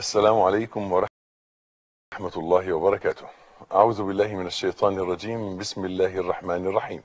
السلام عليكم ورحمة الله وبركاته أعوذ بالله من الشيطان الرجيم بسم الله الرحمن الرحيم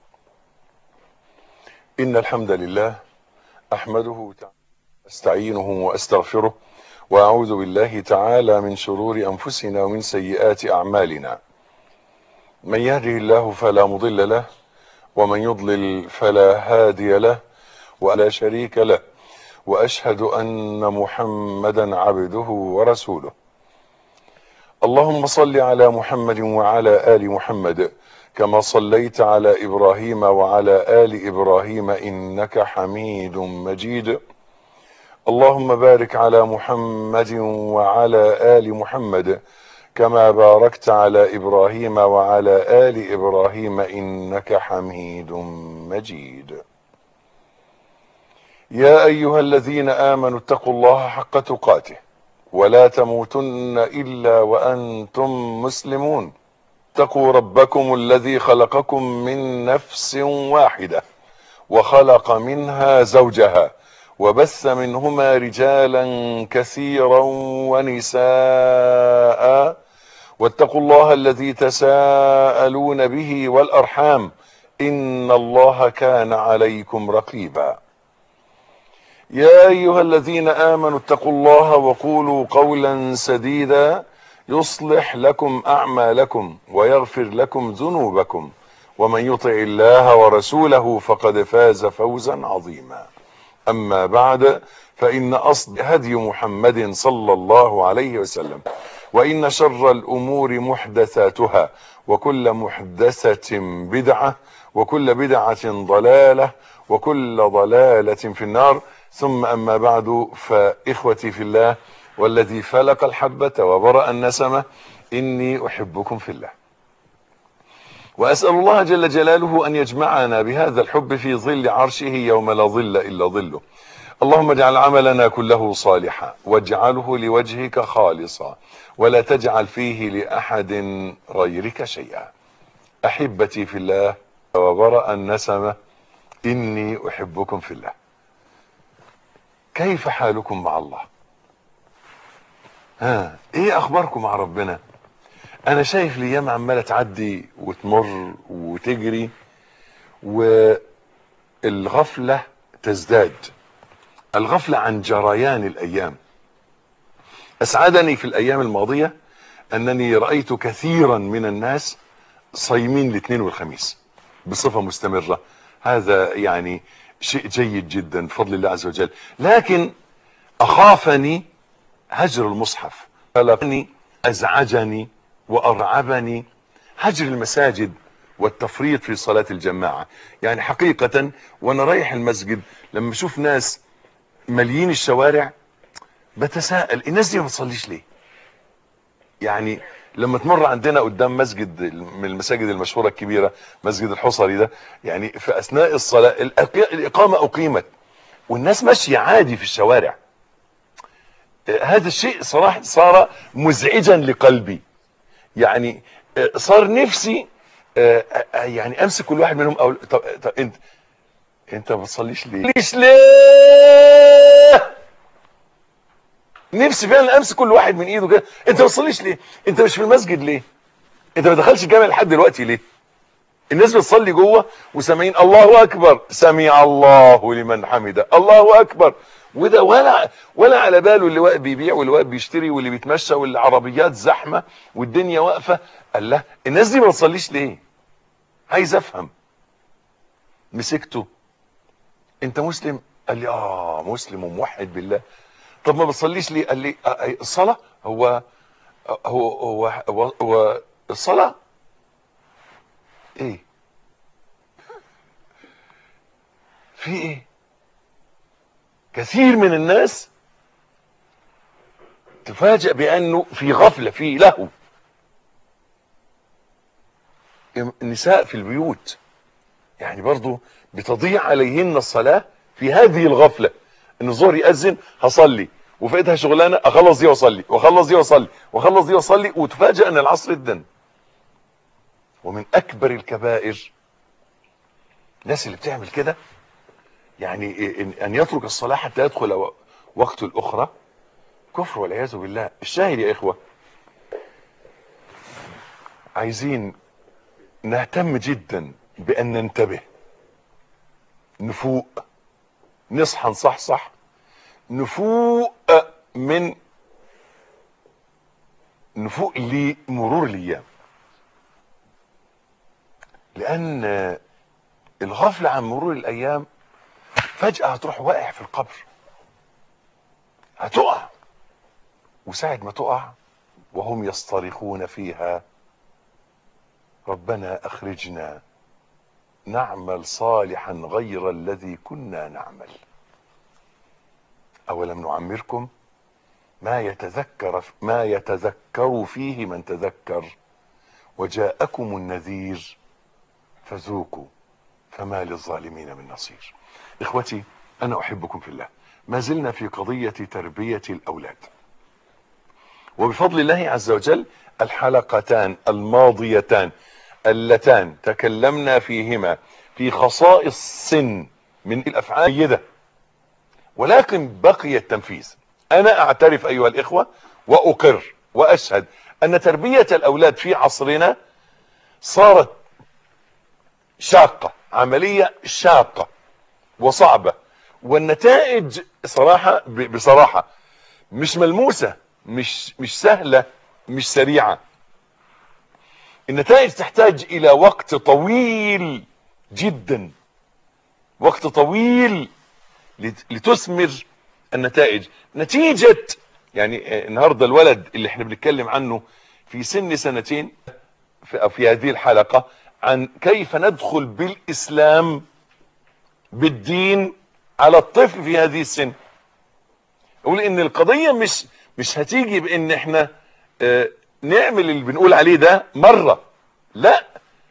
إن الحمد لله أحمده تعالى أستعينه وأستغفره وأعوذ بالله تعالى من شرور أنفسنا ومن سيئات أعمالنا من يهده الله فلا مضل له ومن يضلل فلا هادي له ولا شريك له واشهد ان محمدا عبده ورسوله اللهم صل على محمد وعلى ال محمد كما صليت على ابراهيم وعلى ال ابراهيم انك حميد مجيد اللهم بارك على محمد وعلى ال محمد كما باركت على ابراهيم وعلى ال ابراهيم انك حميد مجيد يا ايها الذين امنوا اتقوا الله حق تقاته ولا تموتن الا وانتم مسلمون اتقوا ربكم الذي خلقكم من نفس واحده وخلق منها زوجها وبث منهما رجالا كثيرا ونساء واتقوا الله الذي تساءلون به والارحام ان الله كان عليكم رقيبا يا ايها الذين امنوا اتقوا الله وقولوا قولا سديدا يصلح لكم اعمالكم ويغفر لكم ذنوبكم ومن يطع الله ورسوله فقد فاز فوزا عظيما اما بعد فان اصل هدي محمد صلى الله عليه وسلم وان شر الامور محدثاتها وكل محدثه بدعه وكل بدعه ضلاله وكل ضلاله في النار ثم أما بعد فإخوتي في الله والذي فلق الحبة وبرأ النسمة إني أحبكم في الله وأسأل الله جل جلاله أن يجمعنا بهذا الحب في ظل عرشه يوم لا ظل إلا ظله اللهم اجعل عملنا كله صالحا واجعله لوجهك خالصا ولا تجعل فيه لأحد غيرك شيئا أحبتي في الله وبرأ النسمة إني أحبكم في الله كيف حالكم مع الله ها ايه اخباركم مع ربنا انا شايف الايام عماله تعدي وتمر وتجري والغفله تزداد الغفله عن جريان الايام اسعدني في الايام الماضيه انني رايت كثيرا من الناس صايمين الاثنين والخميس بصفه مستمره هذا يعني شيء جيد جدا بفضل الله عز وجل لكن اخافني هجر المصحف قلقني ازعجني وارعبني هجر المساجد والتفريط في صلاة الجماعة يعني حقيقة وانا رايح المسجد لما اشوف ناس مليين الشوارع بتساءل الناس دي ما بتصليش ليه يعني لما تمر عندنا قدام مسجد من المساجد المشهورة الكبيرة مسجد الحصري ده يعني في أثناء الصلاة الإقامة أقيمت والناس ماشية عادي في الشوارع هذا الشيء صراحة صار مزعجا لقلبي يعني صار نفسي يعني امسك كل واحد منهم أو طب, طب انت انت ما بتصليش ليه؟ ليش ليه؟ نفسي فعلا امسك كل واحد من ايده كده انت ما بتصليش ليه انت مش في المسجد ليه انت ما دخلش الجامع لحد دلوقتي ليه الناس بتصلي جوه وسامعين الله اكبر سمع الله لمن حمده الله اكبر وده ولا ولا على باله اللي واقف بيبيع واللي واقف بيشتري واللي بيتمشى والعربيات زحمه والدنيا واقفه قال لا الناس دي ما بتصليش ليه عايز افهم مسكته انت مسلم قال لي اه مسلم وموحد بالله طب ما بتصليش ليه قال لي الصلاه هو هو هو هو, هو الصلاه ايه في ايه كثير من الناس تفاجأ بانه في غفله في لهو النساء في البيوت يعني برضو بتضيع عليهن الصلاه في هذه الغفله ان الظهر يأذن هصلي وفقدها شغلانه اخلص دي واصلي واخلص دي واصلي واخلص دي واصلي وتفاجئ ان العصر ادن ومن اكبر الكبائر الناس اللي بتعمل كده يعني ان يترك الصلاه حتى يدخل وقت الاخرى كفر والعياذ بالله الشاهد يا اخوة عايزين نهتم جدا بان ننتبه نفوق نصحى نصحصح نفوق من نفوق لمرور الايام لان الغفلة عن مرور الايام فجأة هتروح واقع في القبر هتقع وساعة ما تقع وهم يصطرخون فيها ربنا اخرجنا نعمل صالحا غير الذي كنا نعمل اولم نعمركم ما يتذكر ما يتذكر فيه من تذكر وجاءكم النذير فذوقوا فما للظالمين من نصير اخوتي انا احبكم في الله ما زلنا في قضية تربية الاولاد وبفضل الله عز وجل الحلقتان الماضيتان اللتان تكلمنا فيهما في خصائص سن من الافعال جيدة ولكن بقي التنفيذ انا اعترف ايها الاخوة واقر واشهد ان تربية الاولاد في عصرنا صارت شاقة عملية شاقة وصعبة والنتائج صراحة بصراحة مش ملموسة مش مش سهلة مش سريعة النتائج تحتاج الى وقت طويل جدا وقت طويل لتثمر النتائج نتيجة يعني النهاردة الولد اللي احنا بنتكلم عنه في سن سنتين في, في هذه الحلقة عن كيف ندخل بالاسلام بالدين على الطفل في هذه السن اقول ان القضية مش مش هتيجي بان احنا اه نعمل اللي بنقول عليه ده مرة لا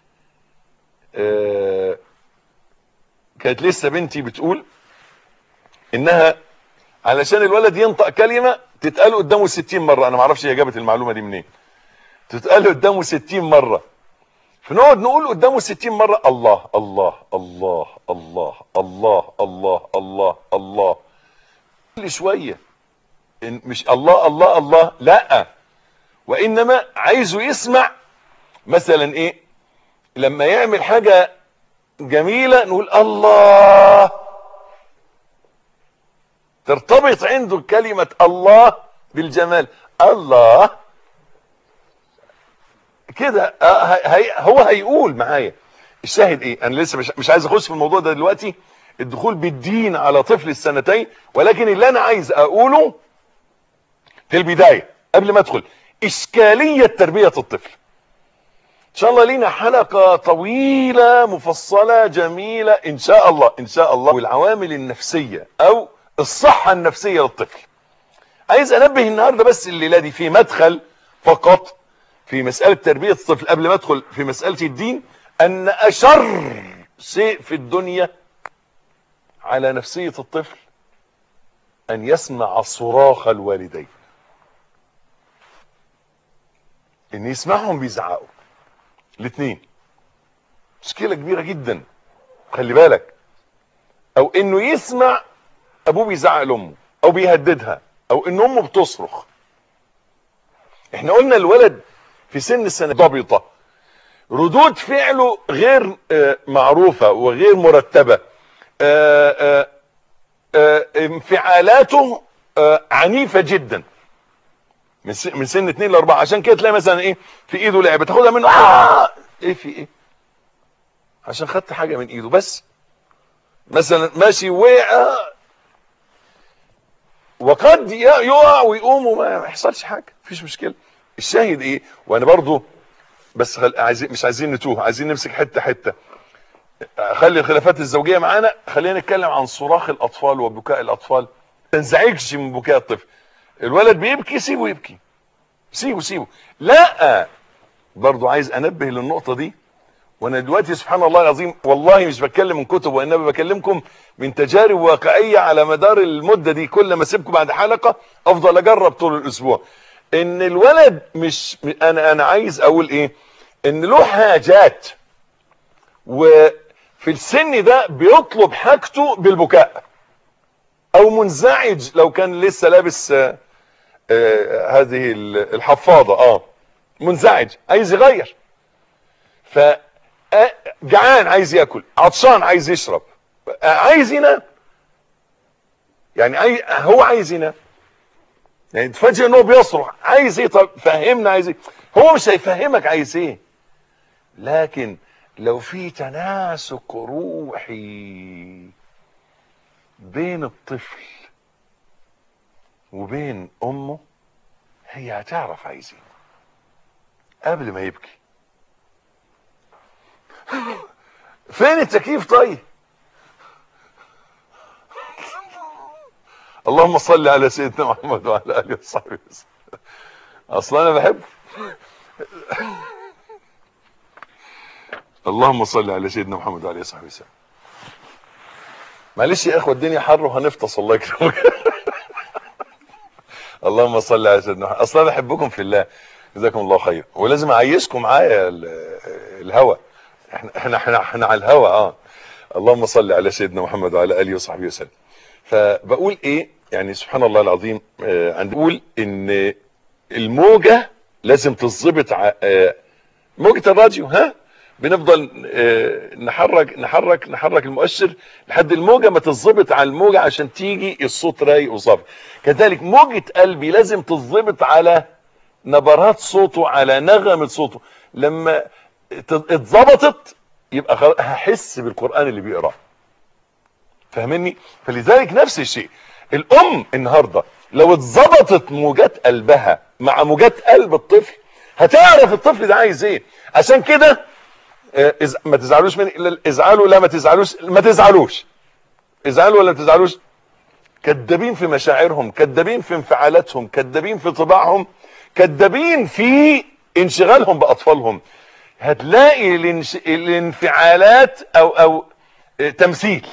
اه كانت لسه بنتي بتقول انها علشان الولد ينطق كلمة تتقال قدامه 60 مرة انا معرفش هي جابت المعلومة دي منين تتقال قدامه 60 مرة فنقعد نقول قدامه 60 مرة الله الله الله الله الله الله الله الله كل شوية مش الله الله الله لا وانما عايزه يسمع مثلا ايه لما يعمل حاجة جميلة نقول الله ترتبط عنده كلمة الله بالجمال الله كده هي هو هيقول معايا الشاهد ايه انا لسه مش, مش عايز اخش في الموضوع ده دلوقتي الدخول بالدين على طفل السنتين ولكن اللي انا عايز اقوله في البداية قبل ما ادخل اشكالية تربية الطفل ان شاء الله لينا حلقة طويلة مفصلة جميلة ان شاء الله ان شاء الله والعوامل النفسية او الصحة النفسية للطفل عايز انبه النهاردة بس الليلة دي في مدخل فقط في مسألة تربية الطفل قبل ما ادخل في مسألة الدين ان اشر شيء في الدنيا على نفسية الطفل ان يسمع صراخ الوالدين ان يسمعهم بيزعقوا الاثنين مشكلة كبيرة جدا خلي بالك او انه يسمع ابوه بيزعق لامه او بيهددها او ان امه بتصرخ احنا قلنا الولد في سن السنة ضبطة ردود فعله غير معروفة وغير مرتبة انفعالاته عنيفة جدا من من سن 2 ل 4 عشان كده تلاقي مثلا ايه في ايده لعبه تاخدها منه آه ايه في ايه عشان خدت حاجه من ايده بس مثلا ماشي وقع وقد يقع ويقوم وما يحصلش حاجه مفيش مشكله الشاهد ايه وانا برضو بس خل... عايزين مش عايزين نتوه عايزين نمسك حته حته خلي الخلافات الزوجيه معانا خلينا نتكلم عن صراخ الاطفال وبكاء الاطفال ما تنزعجش من بكاء الطفل الولد بيبكي سيبه يبكي سيبه سيبه لا برضو عايز انبه للنقطة دي وانا دلوقتي سبحان الله العظيم والله مش بتكلم من كتب وانما بكلمكم من تجارب واقعية على مدار المدة دي كل ما اسيبكم بعد حلقة افضل اجرب طول الاسبوع ان الولد مش انا انا عايز اقول ايه ان له حاجات وفي السن ده بيطلب حاجته بالبكاء او منزعج لو كان لسه لابس آه هذه ال- الحفاضة اه منزعج عايز يغير ف آه، جعان عايز ياكل عطشان عايز يشرب آه، عايز ينام يعني عاي... هو عايز ينام يعني تفاجئ ان هو بيصرخ عايز ايه طب فهمنا عايز ايه هو مش هيفهمك عايز ايه لكن لو في تناسق روحي بين الطفل وبين امه هي هتعرف عايز ايه قبل ما يبكي فين التكييف طيب اللهم صل على سيدنا محمد وعلى اله وصحبه وسلم اصلا انا بحبه اللهم صل على سيدنا محمد وعلى اله وصحبه وسلم معلش يا اخوه الدنيا حر وهنفطس الله يكرمك اللهم صل على سيدنا محمد اصلا بحبكم في الله جزاكم الله خير ولازم اعيشكم معايا ال- الهوا احنا احنا احنا, احنا على الهوا اه اللهم صل على سيدنا محمد وعلى اله وصحبه وسلم فبقول ايه يعني سبحان الله العظيم آه عند بقول ان الموجه لازم تظبط ع- آه، موجه الراديو ها بنفضل آه، نحرك نحرك نحرك المؤشر لحد الموجه ما تظبط على الموجه عشان تيجي الصوت رايق وصافي كذلك موجه قلبي لازم تظبط على نبرات صوته على نغمه صوته لما ت- اتظبطت يبقى خلاص هحس بالقران اللي بيقراه فاهمني فلذلك نفس الشيء الام النهارده لو اتظبطت موجات قلبها مع موجات قلب الطفل هتعرف الطفل ده عايز ايه عشان كده آه، إز- ما تزعلوش من لا- ازعلوا لا ما تزعلوش ما تزعلوش ازعلوا ولا ما تزعلوش كدابين في مشاعرهم كدابين في انفعالاتهم كدابين في طباعهم كدابين في انشغالهم باطفالهم هتلاقي الانش... الانفعالات او او آه، تمثيل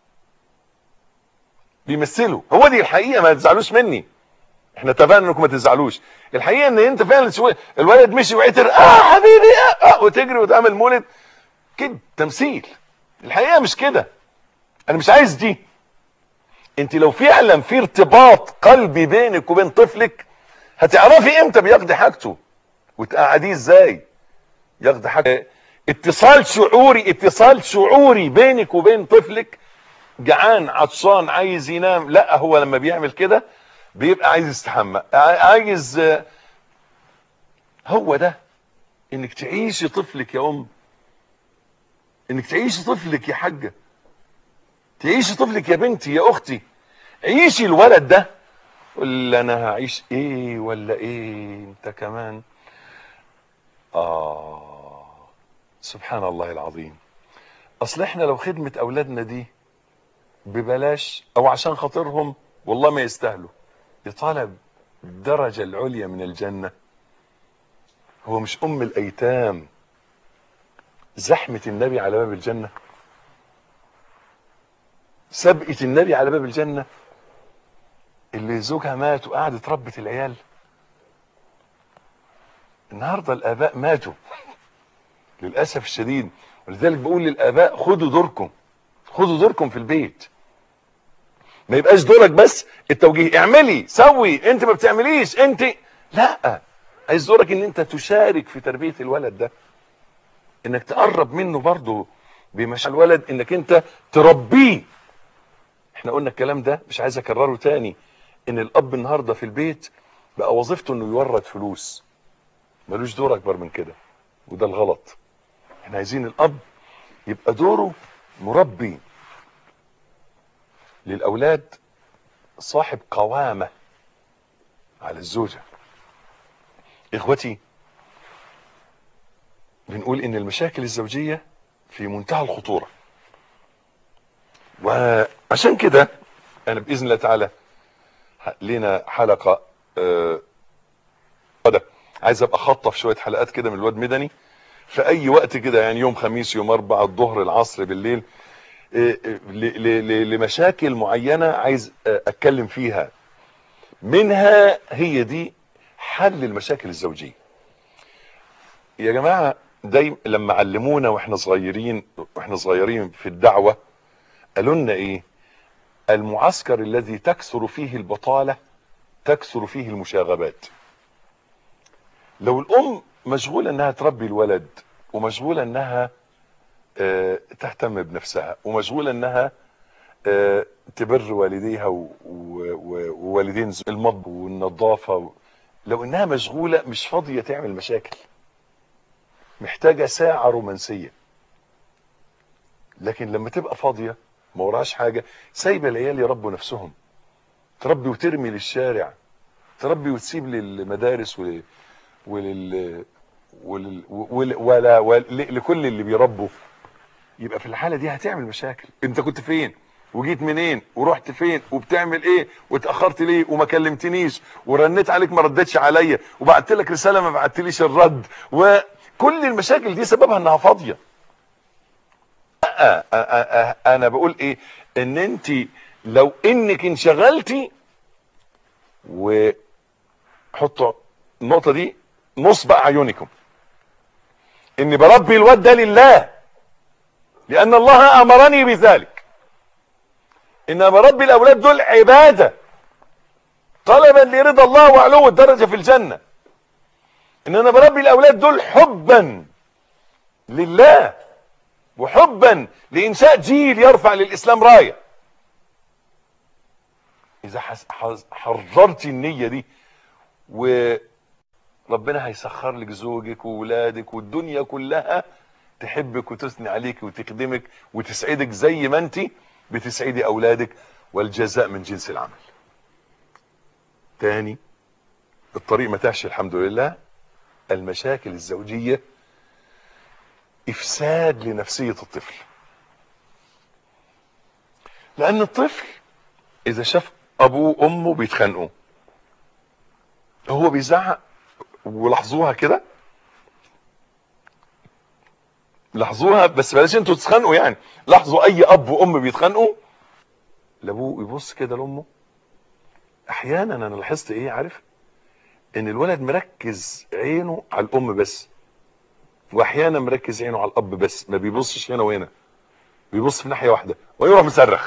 بيمثلوا هو دي الحقيقه ما تزعلوش مني احنا اتفقنا انكم ما تزعلوش الحقيقه ان انت فعلا شويه الولد مشي وعتر اه حبيبي اه, آه وتجري وتعمل مولد كده تمثيل الحقيقه مش كده انا مش عايز دي انت لو فعلا في ارتباط قلبي بينك وبين طفلك هتعرفي امتى بيقضي حاجته وتقعديه ازاي يقضي حاجته اتصال شعوري اتصال شعوري بينك وبين طفلك جعان عطشان عايز ينام لا هو لما بيعمل كده بيبقى عايز يستحمى ع- عايز آه، هو ده انك تعيشي طفلك يا ام انك تعيشي طفلك يا حاجه تعيشي طفلك يا بنتي يا اختي عيشي الولد ده ولا انا هعيش ايه ولا ايه انت كمان اه سبحان الله العظيم اصل احنا لو خدمه اولادنا دي ببلاش او عشان خاطرهم والله ما يستاهلوا لطلب الدرجة العليا من الجنة هو مش ام الايتام زحمة النبي على باب الجنة سبقة النبي على باب الجنة اللي زوجها مات وقعدت ربت العيال النهاردة الاباء ماتوا للأسف الشديد ولذلك بقول للاباء خدوا دوركم خدوا دوركم في البيت ما يبقاش دورك بس التوجيه اعملي سوي انت ما بتعمليش انت لا عايز دورك ان انت تشارك في تربية الولد ده انك تقرب منه برضه بمشاعر الولد انك انت تربيه احنا قلنا الكلام ده مش عايز اكرره تاني ان الاب النهارده في البيت بقى وظيفته انه يورد فلوس ملوش دور اكبر من كده وده الغلط احنا عايزين الاب يبقى دوره مربي للاولاد صاحب قوامه على الزوجه اخوتي بنقول ان المشاكل الزوجيه في منتهى الخطوره وعشان كده انا باذن الله تعالى لنا حلقه آه، غدا عايز ابقى خطف شويه حلقات كده من الواد مدني في اي وقت كده يعني يوم خميس يوم اربع الظهر العصر بالليل آه، آه، ل- ل- ل- لمشاكل معينه عايز آه، اتكلم فيها منها هي دي حل المشاكل الزوجيه يا جماعه دايما لما علمونا واحنا صغيرين واحنا صغيرين في الدعوه قالوا لنا ايه المعسكر الذي تكثر فيه البطاله تكثر فيه المشاغبات لو الام مشغولة انها تربي الولد ومشغولة انها آه، تهتم بنفسها ومشغولة انها آه، تبر والديها و- و- و- ووالدين المطبخ والنظافة و- لو انها مشغولة مش فاضية تعمل مشاكل محتاجة ساعة رومانسية لكن لما تبقى فاضية ما وراش حاجة سايبة العيال يربوا نفسهم تربي وترمي للشارع تربي وتسيب للمدارس ول... ولل... ولل... ول... ولا ول... لكل اللي بيربوا يبقى في الحالة دي هتعمل مشاكل انت كنت فين وجيت منين ورحت فين وبتعمل ايه واتاخرت ليه وما كلمتنيش ورنيت عليك ما ردتش عليا وبعت لك رساله ما بعتليش الرد وكل المشاكل دي سببها انها فاضيه لا أ- أ- أ- انا بقول ايه ان انت لو انك انشغلتي وحطوا النقطه دي نصب اعينكم اني بربي الواد ده لله لان الله امرني بذلك ان بربي الاولاد دول عباده طلبا لرضا الله وعلو الدرجه في الجنه ان انا بربي الاولاد دول حبا لله وحبا لانشاء جيل يرفع للاسلام رايه اذا حس- حز- حررتي النيه دي وربنا هيسخر لك زوجك وولادك والدنيا كلها تحبك وتثني عليك وتخدمك وتسعدك زي ما انت بتسعدي اولادك والجزاء من جنس العمل تاني الطريق ما تهش الحمد لله المشاكل الزوجية افساد لنفسية الطفل لان الطفل اذا شاف ابوه وامه بيتخانقوا هو بيزعق ولاحظوها كده لاحظوها بس بلاش انتوا تتخانقوا يعني لاحظوا اي اب وام بيتخانقوا لابوه يبص كده لامه احيانا انا لاحظت ايه عارف ان الولد مركز عينه على الام بس واحيانا مركز عينه على الاب بس ما بيبصش هنا وهنا بيبص في ناحيه واحده ويروح مصرخ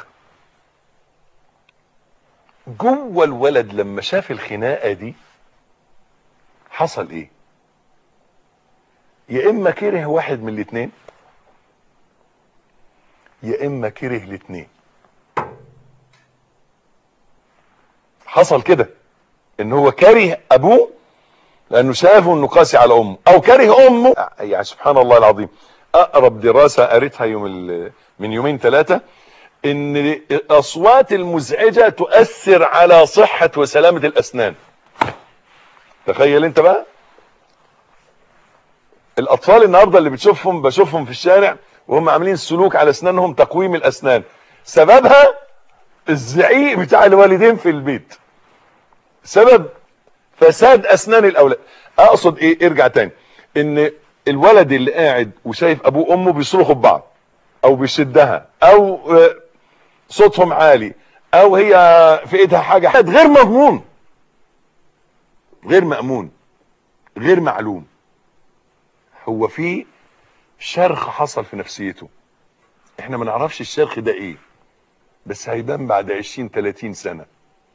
جوه الولد لما شاف الخناقه دي حصل ايه يا اما كره واحد من الاثنين يا اما كره الاثنين حصل كده ان هو كره ابوه لانه شافه انه قاسي على امه او كره امه يعني سبحان الله العظيم اقرب دراسه قريتها يوم ال- من يومين ثلاثه ان الاصوات المزعجه تؤثر على صحه وسلامه الاسنان تخيل انت بقى الاطفال النهارده اللي بتشوفهم بشوفهم في الشارع وهم عاملين سلوك على اسنانهم تقويم الاسنان سببها الزعيق بتاع الوالدين في البيت سبب فساد اسنان الاولاد اقصد ايه ارجع تاني ان الولد اللي قاعد وشايف ابوه وامه بيصرخوا ببعض او بيشدها او آه، صوتهم عالي او هي في ايدها حاجه حاجة غير مضمون غير مامون غير معلوم هو في شرخ حصل في نفسيته احنا ما نعرفش الشرخ ده ايه بس هيبان بعد 20 30 سنه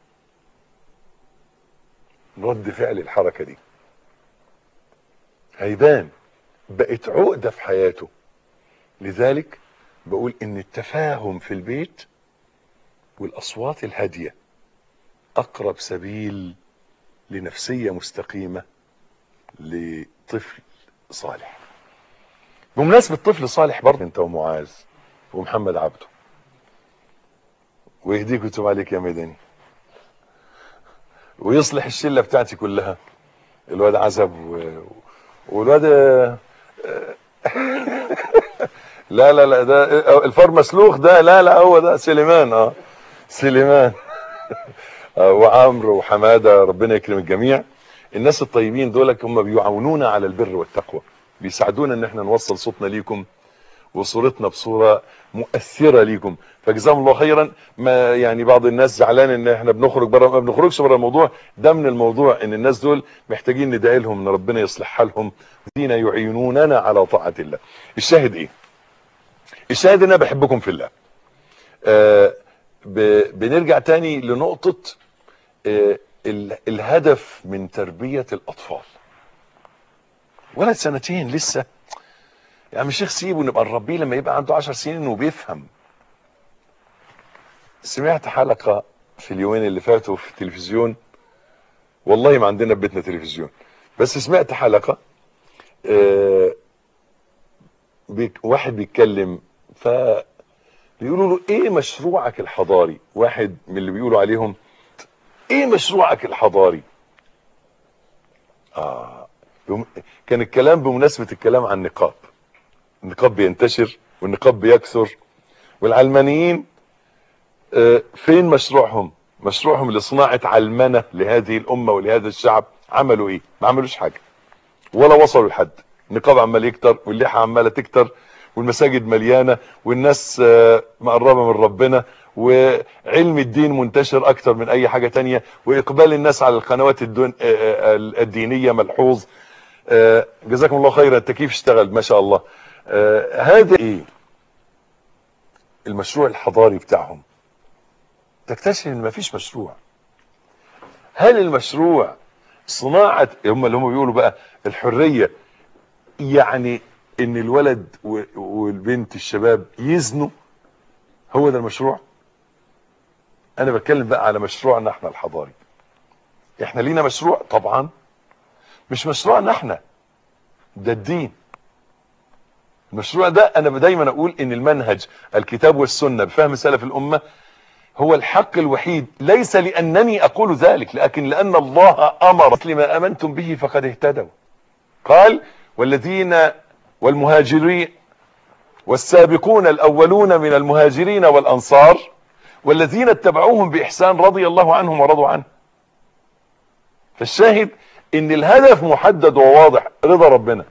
رد فعل الحركه دي هيبان بقت عقده في حياته لذلك بقول ان التفاهم في البيت والاصوات الهاديه اقرب سبيل لنفسيه مستقيمه لطفل صالح بمناسبه طفل صالح برضه انت ومعاذ ومحمد عبده ويهديك ويتوب عليك يا ميداني ويصلح الشله بتاعتي كلها الواد عزب و... والواد لا لا لا ده الفار مسلوخ ده لا لا هو ده سليمان اه سليمان آه وعمرو وحماده ربنا يكرم الجميع الناس الطيبين دول هم بيعاونونا على البر والتقوى بيساعدونا ان احنا نوصل صوتنا ليكم وصورتنا بصوره مؤثره ليكم فجزاهم الله خيرا ما يعني بعض الناس زعلان ان احنا بنخرج بره ما بنخرجش بره الموضوع ده من الموضوع ان الناس دول محتاجين ندعي لهم ان ربنا يصلح حالهم الذين يعينوننا على طاعه الله الشاهد ايه الشاهد ان انا بحبكم في الله آه ب... بنرجع تاني لنقطه آه ال الهدف من تربية الأطفال ولد سنتين لسه يا عم الشيخ سيبه نبقى نربيه لما يبقى عنده عشر سنين وبيفهم سمعت حلقة في اليومين اللي فاتوا في التلفزيون والله ما عندنا في بيتنا تلفزيون بس سمعت حلقة آه بيك واحد بيتكلم ف بيقولوا له ايه مشروعك الحضاري واحد من اللي بيقولوا عليهم ايه مشروعك الحضاري اه بم- كان الكلام بمناسبة الكلام عن النقاب النقاب بينتشر والنقاب بيكثر والعلمانيين آه، فين مشروعهم مشروعهم لصناعة علمنة لهذه الأمة ولهذا الشعب عملوا ايه ما عملوش حاجة ولا وصلوا لحد النقاب عمال يكتر واللحى عمالة تكتر والمساجد مليانة والناس آه، مقربة من ربنا وعلم الدين منتشر اكتر من اي حاجة تانية واقبال الناس على القنوات الدون آه، آه، الدينية ملحوظ آه، جزاكم الله خيرا التكييف اشتغل ما شاء الله آه، هذا ايه المشروع الحضاري بتاعهم تكتشف ان مفيش مشروع هل المشروع صناعة هم اللي هم بيقولوا بقى الحرية يعني ان الولد و- والبنت الشباب يزنوا هو ده المشروع انا بتكلم بقى على مشروعنا احنا الحضاري احنا لينا مشروع طبعا مش مشروعنا احنا ده الدين المشروع ده انا دايما اقول ان المنهج الكتاب والسنة بفهم سلف الامة هو الحق الوحيد ليس لانني اقول ذلك لكن لان الله امر لما امنتم به فقد اهتدوا قال والذين والمهاجرين والسابقون الاولون من المهاجرين والانصار والذين اتبعوهم باحسان رضي الله عنهم ورضوا عنه فالشاهد ان الهدف محدد وواضح رضا ربنا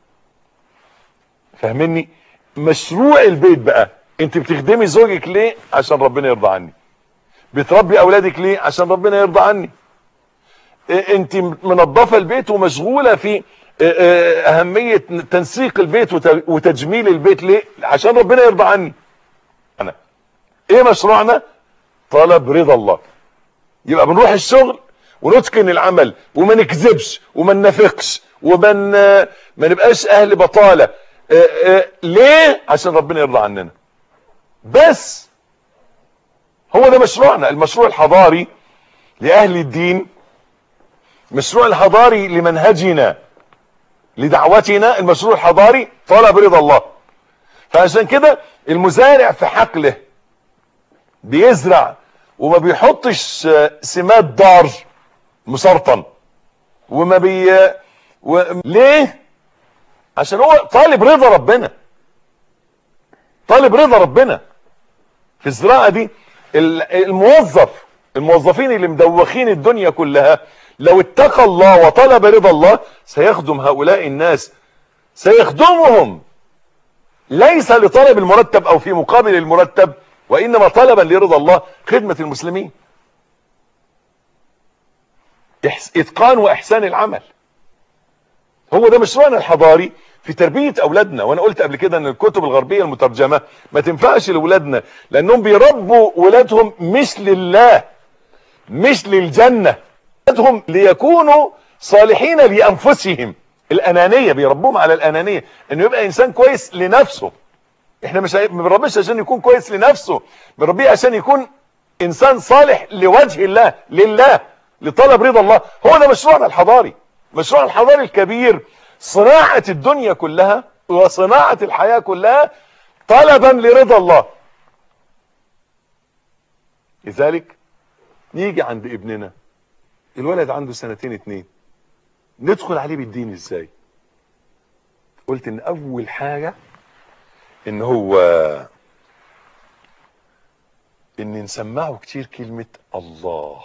فاهمني مشروع البيت بقى انت بتخدمي زوجك ليه عشان ربنا يرضى عني بتربي اولادك ليه عشان ربنا يرضى عني إيه انت منظفه البيت ومشغوله في إيه إيه اهميه تنسيق البيت وت- وتجميل البيت ليه عشان ربنا يرضى عني انا ايه مشروعنا طلب رضا الله يبقى بنروح الشغل ونتقن العمل وما نكذبش وما ننافقش وما ن- ما نبقاش اهل بطاله آه، آه، ليه عشان ربنا يرضى عننا بس هو ده مشروعنا المشروع الحضاري لاهل الدين المشروع الحضاري لمنهجنا لدعوتنا المشروع الحضاري طلب رضا الله فعشان كده المزارع في حقله بيزرع وما بيحطش آه، سماد ضار مسرطن وما بي و... ليه عشان هو طالب رضا ربنا طالب رضا ربنا في الزراعة دي ال- الموظف الموظفين اللي مدوخين الدنيا كلها لو اتقى الله وطلب رضا الله سيخدم هؤلاء الناس سيخدمهم ليس لطلب المرتب او في مقابل المرتب وانما طلبا لرضا الله خدمة المسلمين إحس- اتقان واحسان العمل هو ده مشروعنا الحضاري في تربية اولادنا وانا قلت قبل كده ان الكتب الغربية المترجمة ما تنفعش لاولادنا لانهم بيربوا ولادهم مش لله مش للجنة ولادهم ليكونوا صالحين لانفسهم الانانية بيربوهم على الانانية انه يبقى انسان كويس لنفسه احنا مش عاي- ما بنربيش عشان يكون كويس لنفسه بنربيه عشان يكون انسان صالح لوجه الله لله لطلب رضا الله هو ده مشروعنا الحضاري مشروعنا الحضاري الكبير صناعة الدنيا كلها وصناعة الحياة كلها طلبا لرضا الله لذلك نيجي عند ابننا الولد عنده سنتين اتنين ندخل عليه بالدين ازاي قلت ان اول حاجة ان هو ان نسمعه كتير كلمة الله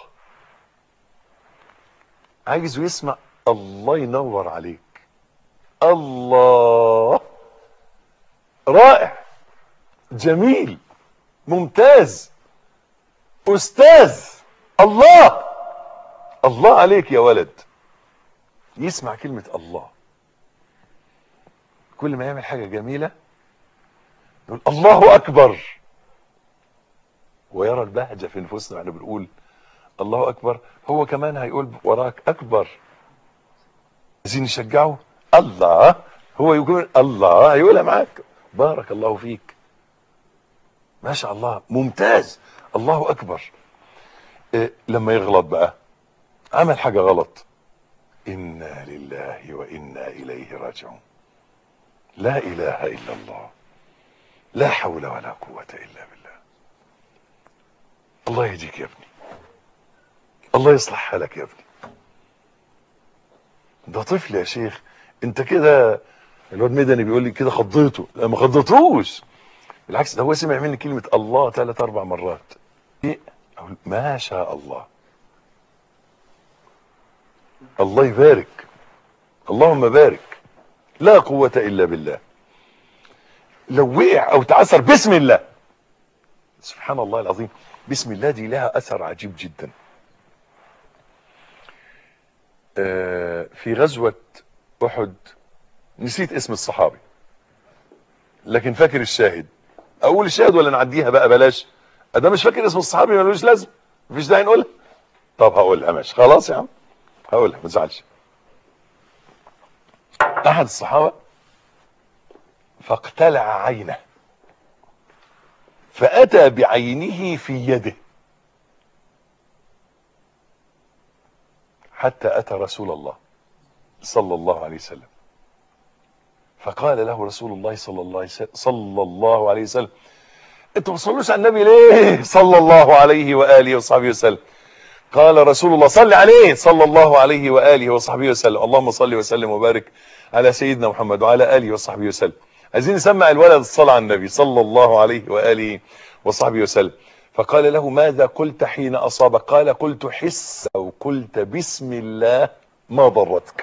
عايزه يسمع الله ينور عليك الله رائع جميل ممتاز استاذ الله الله عليك يا ولد يسمع كلمة الله كل ما يعمل حاجة جميلة يقول الله اكبر ويرى البهجة في نفوسنا احنا بنقول الله اكبر هو كمان هيقول وراك اكبر عايزين نشجعه الله هو يقول الله هيقولها معاك بارك الله فيك ما شاء الله ممتاز الله اكبر إيه لما يغلط بقى عمل حاجة غلط انا لله وانا اليه راجعون لا اله الا الله لا حول ولا قوة الا بالله الله يهديك يا ابني الله يصلح حالك يا ابني ده طفل يا شيخ انت كده الواد مدني بيقول لي كده خضيته لا ما خضيتوش بالعكس ده هو سمع مني كلمة الله ثلاث اربع مرات ايه اقول ما شاء الله الله يبارك اللهم بارك لا قوة الا بالله لو وقع او تعثر بسم الله سبحان الله العظيم بسم الله دي لها اثر عجيب جدا آه في غزوة احد نسيت اسم الصحابي لكن فاكر الشاهد اقول الشاهد ولا نعديها بقى بلاش ده مش فاكر اسم الصحابي ملوش لازم مفيش داعي نقولها طب هقولها ماشي خلاص يا عم هقولها ما تزعلش احد الصحابه فاقتلع عينه فاتى بعينه في يده حتى اتى رسول الله صلى الله عليه وسلم فقال له رسول الله صلى الله عليه وسلم صلى الله عليه وسلم انتوا ما تصلوش على النبي ليه صلى الله عليه واله وصحبه وسلم قال رسول الله صل عليه صلى الله عليه واله وصحبه وسلم اللهم صل وسلم وبارك على سيدنا محمد وعلى اله وصحبه وسلم عايزين نسمع الولد الصلاه على النبي صلى الله عليه واله وصحبه وسلم فقال له ماذا قلت حين اصابك قال قلت حس او قلت بسم الله ما ضرتك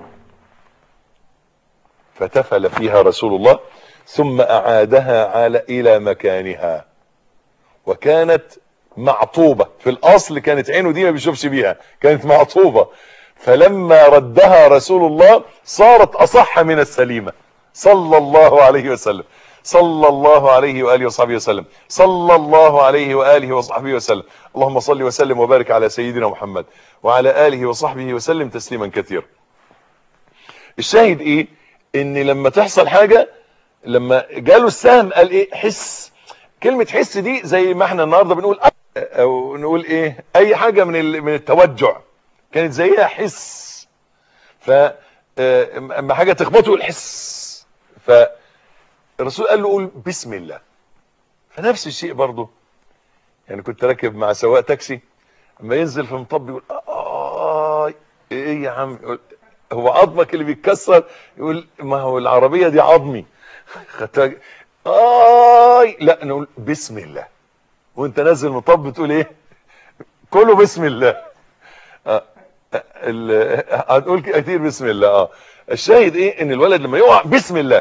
فتفل فيها رسول الله ثم اعادها على الى مكانها وكانت معطوبة في الاصل كانت عينه دي ما بيشوفش بيها كانت معطوبة فلما ردها رسول الله صارت اصح من السليمة صلى الله عليه وسلم صلى الله عليه وآله وصحبه وسلم صلى الله عليه وآله وصحبه وسلم اللهم صل وسلم وبارك على سيدنا محمد وعلى آله وصحبه وسلم تسليما كثيرا الشاهد ايه ان لما تحصل حاجة لما جاله السهم قال ايه حس كلمة حس دي زي ما احنا النهاردة بنقول او نقول ايه اي حاجة من من التوجع كانت زيها حس ف اما حاجة تخبطه الحس فالرسول قال له قول بسم الله فنفس الشيء برضه يعني كنت راكب مع سواق تاكسي اما ينزل في مطب يقول اه ايه يا عم يقول هو عظمك اللي بيتكسر يقول ما هو العربية دي عظمي خدتها آي لا نقول بسم الله وانت نازل مطب تقول ايه كله بسم الله آه هنقول كتير بسم الله اه الشاهد ايه ان الولد لما يقع بسم الله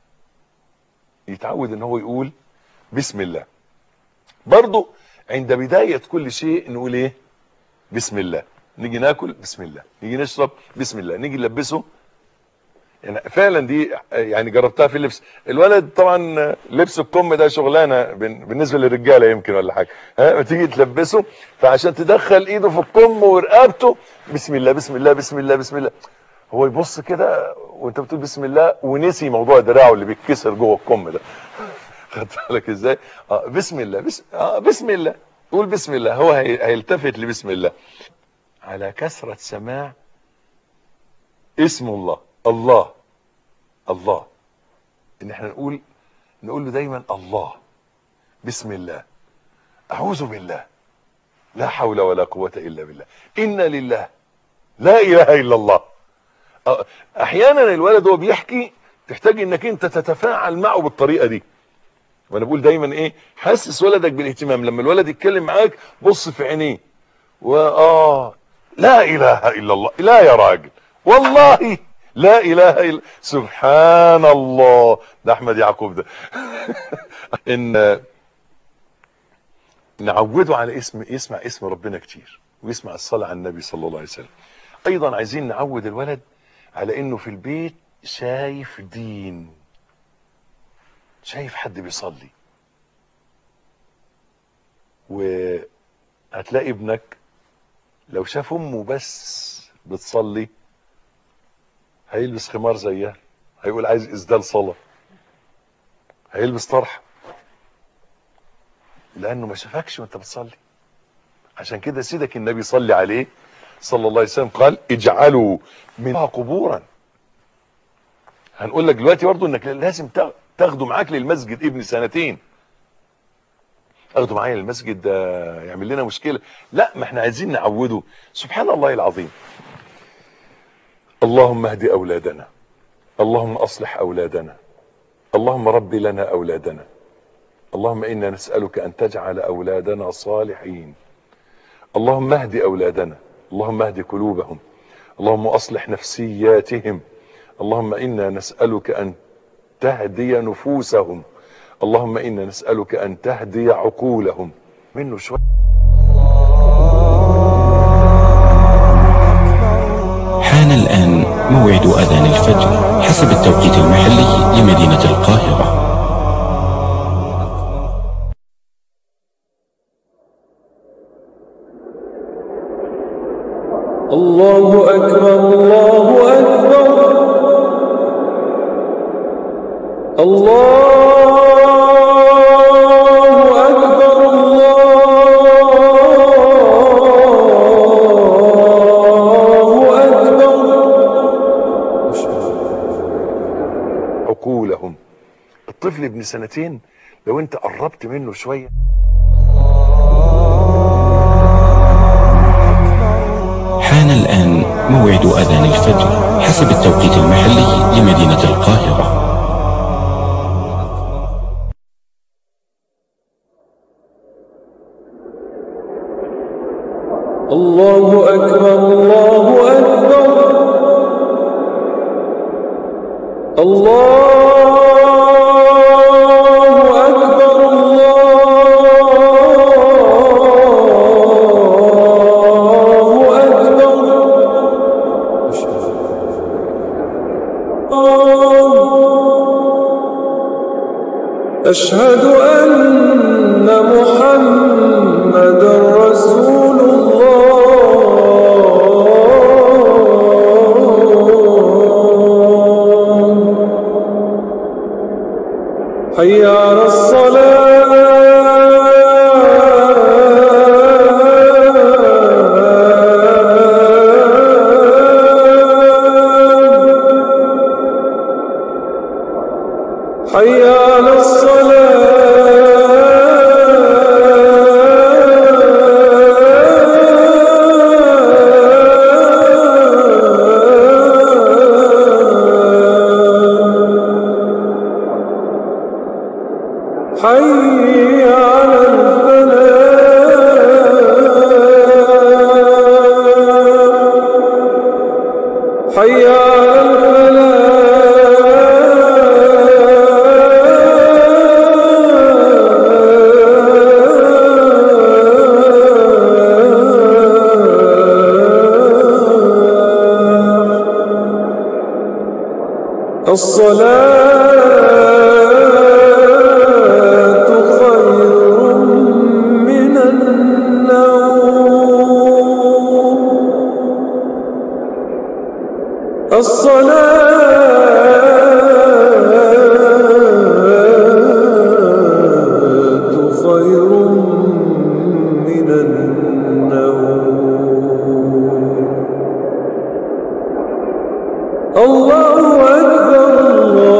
يتعود ان هو يقول بسم الله برضو عند بداية كل شيء نقول ايه بسم الله نيجي ناكل بسم الله نيجي نشرب بسم الله نيجي نلبسه يعني فعلا دي يعني جربتها في اللبس الولد طبعا لبس الكم ده شغلانه بالنسبه للرجاله يمكن ولا حاجه ها تيجي تلبسه فعشان تدخل ايده في الكم ورقبته بسم الله بسم الله بسم الله بسم الله هو يبص كده وانت بتقول بسم الله ونسي موضوع دراعه اللي بيتكسر جوه الكم ده خدت بالك ازاي اه بسم الله بسم اه بسم الله قول بسم الله هو هيلتفت لبسم الله على كثرة سماع اسم الله الله الله ان احنا نقول نقول له دايما الله بسم الله اعوذ بالله لا حول ولا قوة الا بالله انا لله لا اله الا الله احيانا الولد وهو بيحكي تحتاج انك انت تتفاعل معه بالطريقة دي وانا بقول دايما ايه حسس ولدك بالاهتمام لما الولد يتكلم معاك بص في عينيه واه لا اله الا الله لا يا راجل والله لا اله الا سبحان الله ده احمد يعقوب ده ان نعوده على اسم يسمع اسم ربنا كتير ويسمع الصلاة على النبي صلى الله عليه وسلم ايضا عايزين نعود الولد على انه في البيت شايف دين شايف حد بيصلي وهتلاقي ابنك لو شاف امه بس بتصلي هيلبس خمار زيها هيقول عايز اسدال صلاة هيلبس طرحة لانه ما شافكش وانت بتصلي عشان كده سيدك النبي صلي عليه صلى الله عليه وسلم قال اجعلوا منها قبورا هنقول لك دلوقتي برضه انك لازم تاخده معاك للمسجد ابن سنتين اخده معايا للمسجد ده يعمل لنا مشكله لا ما احنا عايزين نعوده سبحان الله العظيم اللهم اهد اولادنا اللهم اصلح اولادنا اللهم رب لنا اولادنا اللهم انا نسالك ان تجعل اولادنا صالحين اللهم اهد اولادنا اللهم اهد قلوبهم اللهم اصلح نفسياتهم اللهم انا نسالك ان تهدي نفوسهم اللهم انا نسالك ان تهدي عقولهم منه شويه حان الآن موعد أذان الفجر حسب التوقيت المحلي لمدينة القاهرة الله أكبر الله أكبر الله أكبر الله أكبر عقولهم الطفل ابن سنتين لو انت قربت منه شويه حان الآن موعد أذان الفجر حسب التوقيت المحلي لمدينة القاهرة الله أكبر الله أكبر الله أكبر الله أكبر أشهد أن محمد رسول الله حي على الصلاة حي على الصلاة حي على الفلاح حي على الفلاح الصلاة خير من النوم الصلاة خير من النوم الله أكبر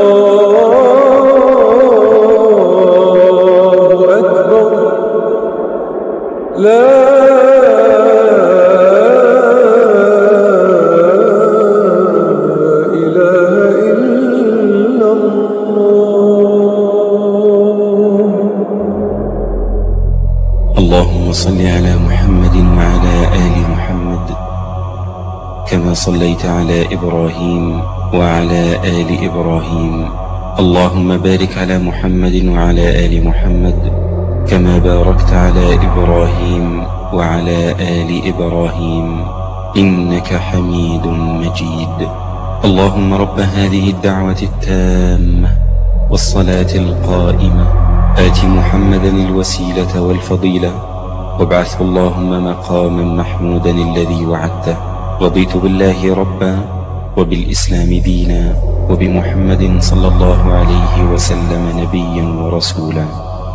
الله أكبر لا إله إلا الله اللهم صل على محمد وعلى آل محمد كما صليت على إبراهيم وعلى آل إبراهيم اللهم بارك على محمد وعلى آل محمد كما باركت على إبراهيم وعلى آل إبراهيم إنك حميد مجيد اللهم رب هذه الدعوة التامة والصلاة القائمة آت محمدا الوسيلة والفضيلة وابعثه اللهم مقاما محمودا الذي وعدته رضيت بالله ربا وبالإسلام دينا وبمحمد صلى الله عليه وسلم نبيا ورسولا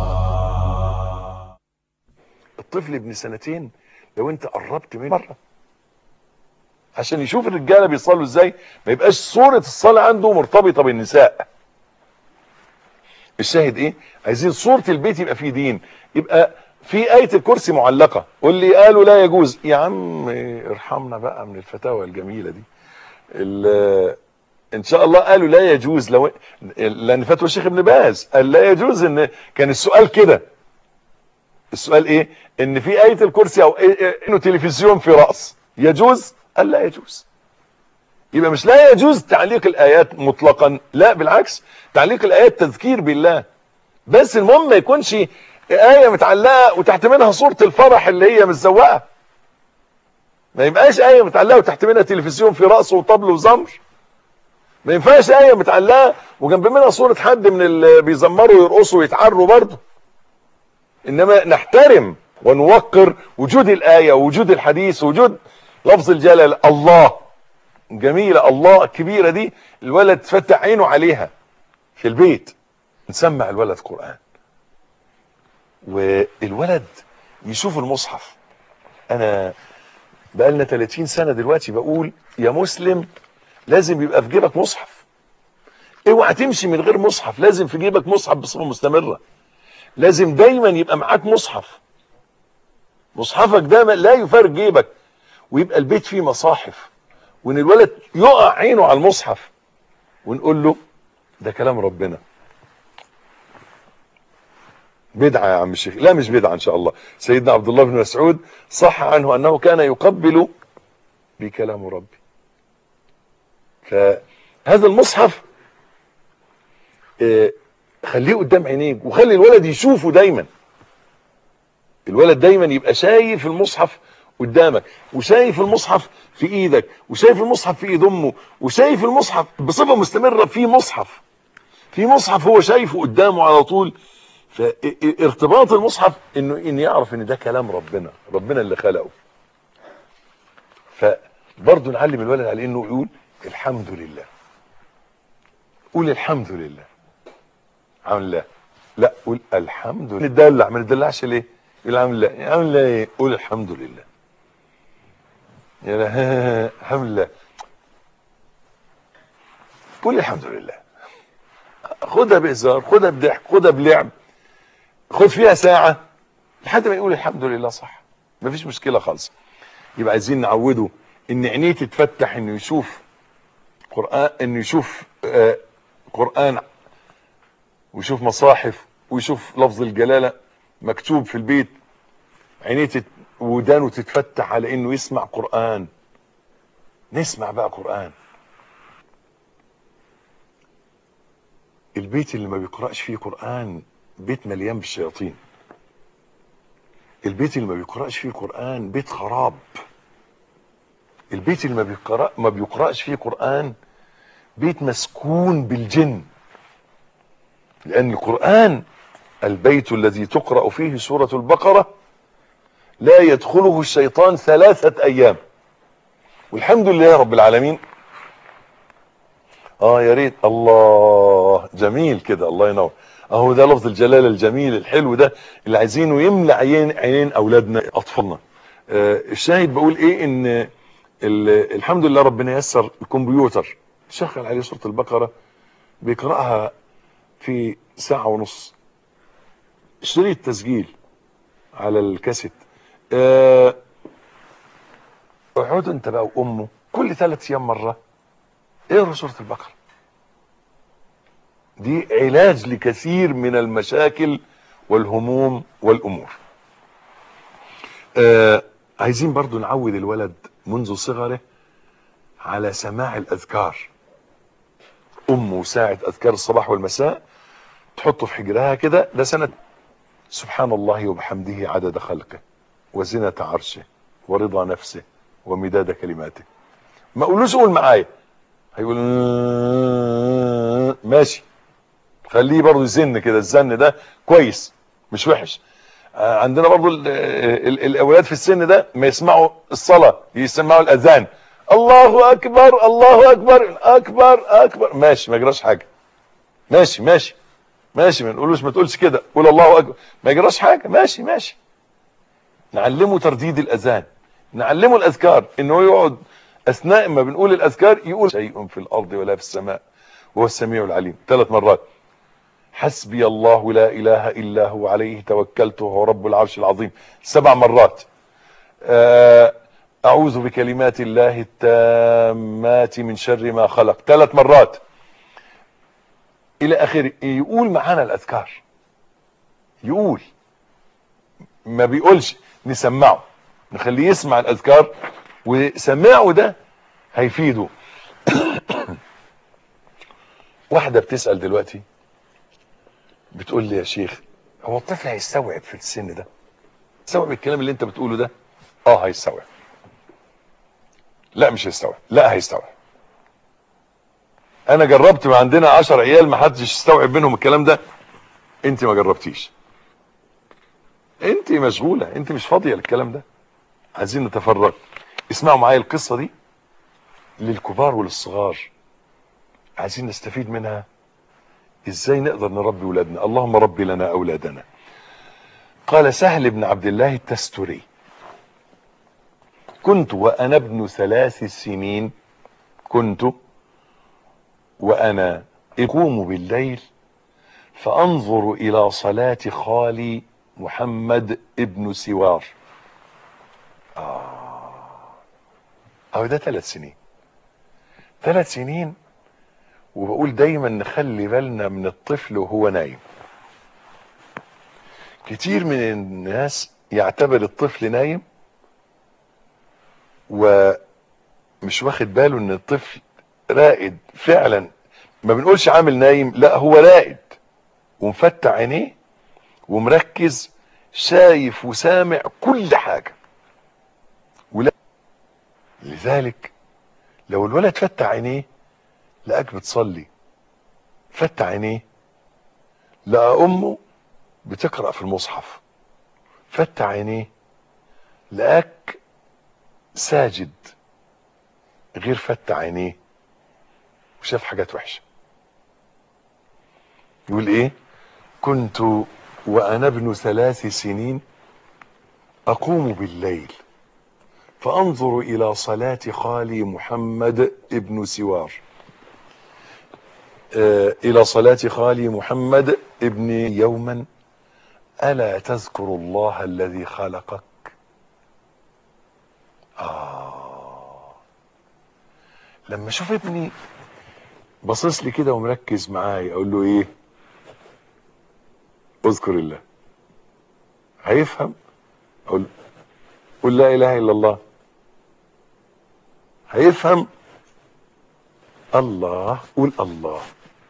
الطفل ابن سنتين لو انت قربت منه مره عشان يشوف الرجاله بيصلوا ازاي ما يبقاش صوره الصلاه عنده مرتبطه بالنساء الشاهد ايه عايزين صوره البيت يبقى فيه دين يبقى في آية الكرسي معلقة واللي قالوا لا يجوز يا عم ارحمنا بقى من الفتاوى الجميلة دي ال- ان شاء الله قالوا لا يجوز لو لان فتوى الشيخ ابن باز قال لا يجوز ان كان السؤال كده السؤال ايه ان في آية الكرسي او إيه- إيه- انه تلفزيون في رأس يجوز قال لا يجوز يبقى مش لا يجوز تعليق الايات مطلقا لا بالعكس تعليق الايات تذكير بالله بس المهم ما يكونش آية متعلقة وتحت منها صورة الفرح اللي هي متزوقة ما يبقاش آية متعلقة وتحت منها تلفزيون في رأسه وطبل وزمر ما ينفعش آية متعلقة وجنب منها صورة حد من اللي بيزمروا ويرقصوا ويتعروا برضه إنما نحترم ونوقر وجود الآية ووجود الحديث ووجود لفظ الجلال الله جميلة الله الكبيرة دي الولد تفتح عينه عليها في البيت نسمع الولد قرآن والولد يشوف المصحف انا بقالنا 30 سنة دلوقتي بقول يا مسلم لازم يبقى في جيبك مصحف اوعى تمشي من غير مصحف لازم في جيبك مصحف بصفة مستمرة لازم دايما يبقى معاك مصحف مصحفك دايما لا يفارق جيبك ويبقى البيت فيه مصاحف وان الولد يقع عينه على المصحف ونقول له ده كلام ربنا بدعة يا عم الشيخ لا مش بدعة ان شاء الله سيدنا عبد الله بن مسعود صح عنه انه كان يقبل بكلام ربي فهذا المصحف آه، خليه قدام عينيك وخلي الولد يشوفه دايما الولد دايما يبقى شايف المصحف قدامك وشايف المصحف في ايدك وشايف المصحف في ايد امه وشايف المصحف بصفة مستمرة في مصحف في مصحف هو شايفه قدامه على طول فارتباط المصحف انه ان يعرف ان ده كلام ربنا ربنا اللي خلقه فبرضه نعلم الولد على انه يقول الحمد لله قول الحمد لله عامل لا لا قول الحمد لله ندلع ما ندلعش ليه يقول عامل لا عامل لا ايه قول الحمد لله يا لا الحمد لله قول الحمد لله خدها بهزار خدها بضحك خدها بلعب خد فيها ساعة لحد ما يقول الحمد لله صح مفيش مشكلة خالص يبقى عايزين نعوده ان عينيه تتفتح انه يشوف قرآن انه يشوف آه قرآن ويشوف مصاحف ويشوف لفظ الجلالة مكتوب في البيت عينيه تت... ودانه تتفتح على انه يسمع قرآن نسمع بقى قرآن البيت اللي ما بيقرأش فيه قرآن بيت مليان بالشياطين البيت اللي ما بيقرأش فيه قرآن بيت خراب البيت اللي ما بيقرأ ما بيقرأش فيه قرآن بيت مسكون بالجن لأن القرآن البيت الذي تقرأ فيه سورة البقرة لا يدخله الشيطان ثلاثة أيام والحمد لله رب العالمين اه يا ريت الله جميل كده الله ينور اهو ده لفظ الجلال الجميل الحلو ده اللي عايزينه يملى عين عينين اولادنا اطفالنا آه الشاهد بقول ايه ان ال- الحمد لله ربنا يسر الكمبيوتر شغل عليه سوره البقره بيقراها في ساعه ونص اشتري التسجيل على الكاسيت آه، اقعدوا انت بقى وامه كل ثلاث ايام مره اقرا سوره البقره دي علاج لكثير من المشاكل والهموم والامور آه عايزين برضو نعود الولد منذ صغره على سماع الاذكار امه ساعة اذكار الصباح والمساء تحطه في حجرها كده ده سنة سبحان الله وبحمده عدد خلقه وزنة عرشه ورضا نفسه ومداد كلماته ما اقولوش قول معايا هيقول ماشي خليه برضه يزن كده الزن ده كويس مش وحش آه، عندنا برضو ال- ال- الاولاد في السن ده ما يسمعوا الصلاة يسمعوا الاذان الله اكبر الله اكبر اكبر اكبر ماشي ما يجراش حاجة ماشي ماشي ماشي ما نقولوش ما تقولش كده قول الله اكبر ما يجراش حاجة ماشي ماشي نعلمه ترديد الاذان نعلمه الاذكار ان هو يقعد اثناء ما بنقول الاذكار يقول شيء في الارض ولا في السماء وهو السميع العليم ثلاث مرات حسبي الله لا اله الا هو عليه توكلت وهو رب العرش العظيم سبع مرات آه، اعوذ بكلمات الله التامات من شر ما خلق ثلاث مرات الى اخره يقول معانا الاذكار يقول ما بيقولش نسمعه نخليه يسمع الاذكار وسماعه ده هيفيده واحدة بتسأل دلوقتي بتقول لي يا شيخ هو الطفل هيستوعب في السن ده يستوعب الكلام اللي انت بتقوله ده اه هيستوعب لا مش هيستوعب لا هيستوعب انا جربت ما عندنا عشر عيال ما حدش يستوعب منهم الكلام ده انت ما جربتيش انت مشغولة انت مش فاضية للكلام ده عايزين نتفرج اسمعوا معايا القصة دي للكبار وللصغار عايزين نستفيد منها ازاي نقدر نربي ولادنا اللهم ربي لنا اولادنا قال سهل بن عبد الله التستري كنت وانا ابن ثلاث سنين كنت وانا اقوم بالليل فانظر الى صلاة خالي محمد ابن سوار اهو ده ثلاث سنين ثلاث سنين وبقول دايما نخلي بالنا من الطفل وهو نايم كتير من الناس يعتبر الطفل نايم ومش واخد باله ان الطفل رائد فعلا ما بنقولش عامل نايم لا هو رائد ومفتح عينيه ومركز شايف وسامع كل حاجة ولا لذلك لو الولد فتح عينيه لقاك بتصلي فتح عينيه لقى امه بتقرأ في المصحف فتح عينيه لقاك ساجد غير فتح عينيه وشاف حاجات وحشة يقول ايه كنت وانا ابن ثلاث سنين اقوم بالليل فانظر الى صلاة خالي محمد ابن سوار آه، الى صلاة خالي محمد ابن يوما الا تذكر الله الذي خلقك آه لما اشوف ابني باصص لي كده ومركز معايا اقول له ايه اذكر الله هيفهم اقول قل لا اله الا الله هيفهم الله قول الله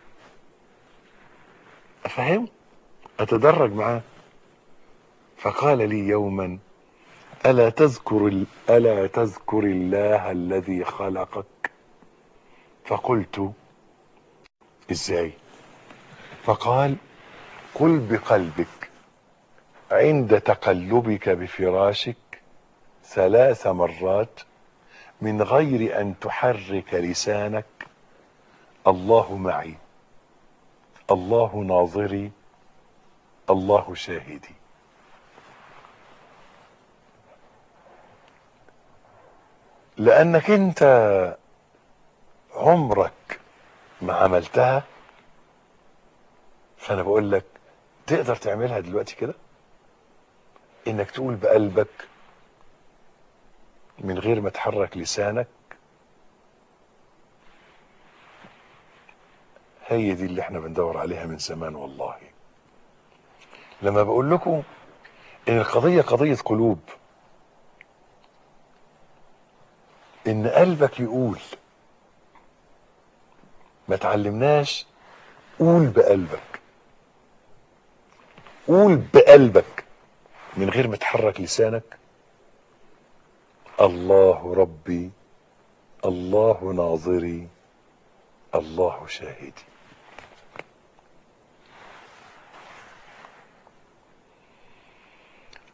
افهم اتدرج معاه فقال لي يوما الا تذكر ال- الا تذكر الله الذي خلقك فقلت ازاي فقال قل بقلبك عند تقلبك بفراشك ثلاث مرات من غير ان تحرك لسانك الله معي الله ناظري الله شاهدي لانك انت عمرك ما عملتها فانا بقول لك تقدر تعملها دلوقتي كده انك تقول بقلبك من غير ما تحرك لسانك هي دي اللي احنا بندور عليها من زمان والله لما بقول لكم ان القضية قضية قلوب ان قلبك يقول ما تعلمناش قول بقلبك قول بقلبك من غير ما تحرك لسانك الله ربي الله ناظري الله شاهدي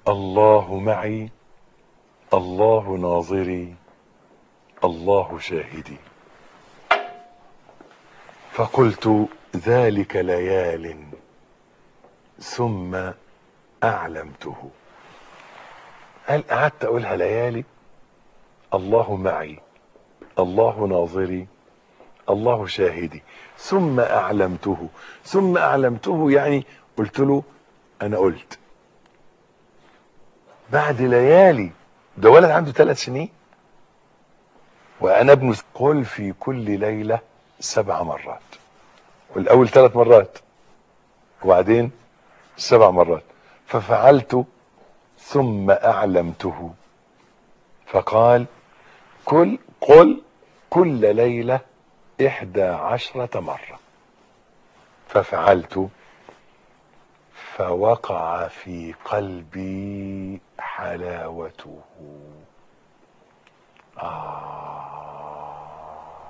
الله معي الله ناظري الله شاهدي فقلت ذلك ليال ثم أعلمته هل قعدت أقولها ليالي الله معي الله ناظري الله شاهدي ثم أعلمته ثم أعلمته يعني قلت له أنا قلت بعد ليالي ده ولد عنده ثلاث سنين وأنا ابن قل في كل ليلة سبع مرات والأول ثلاث مرات وبعدين سبع مرات ففعلت ثم أعلمته فقال كل قل كل ليلة إحدى عشرة مرة ففعلت فوقع في قلبي حلاوته آه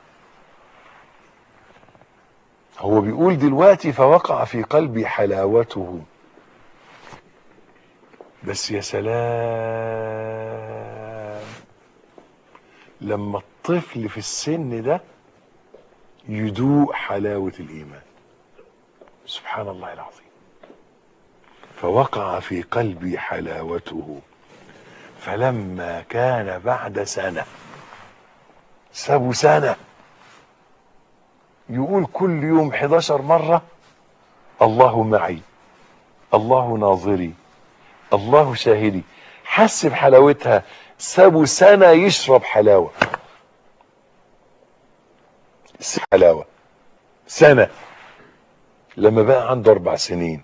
هو بيقول دلوقتي فوقع في قلبي حلاوته بس يا سلام لما الطفل في السن ده يدوق حلاوة الإيمان سبحان الله العظيم فوقع في قلبي حلاوته فلما كان بعد سنة سابوا سنة يقول كل يوم 11 مرة الله معي الله ناظري الله شاهدي حس بحلاوتها سابوا سنة يشرب حلاوة حلاوة سنة لما بقى عنده أربع سنين